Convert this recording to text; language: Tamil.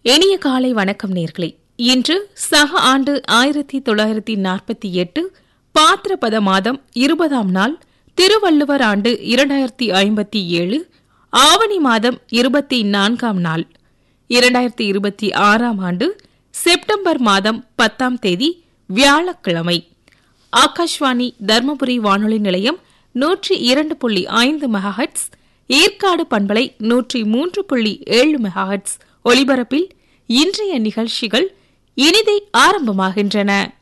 இனிய காலை வணக்கம் நேர்களே இன்று சக ஆண்டு ஆயிரத்தி தொள்ளாயிரத்தி நாற்பத்தி எட்டு பாத்திரபத மாதம் இருபதாம் நாள் திருவள்ளுவர் ஆண்டு இரண்டாயிரத்தி ஐம்பத்தி ஏழு ஆவணி மாதம் இருபத்தி நான்காம் நாள் இரண்டாயிரத்தி இருபத்தி ஆறாம் ஆண்டு செப்டம்பர் மாதம் பத்தாம் தேதி வியாழக்கிழமை ஆகாஷ்வாணி தர்மபுரி வானொலி நிலையம் நூற்றி இரண்டு புள்ளி ஐந்து மெகாஹட்ஸ் ஏற்காடு பண்பலை நூற்றி மூன்று புள்ளி ஏழு மெகாஹட்ஸ் ஒலிபரப்பில் இன்றைய நிகழ்ச்சிகள் இனிதை ஆரம்பமாகின்றன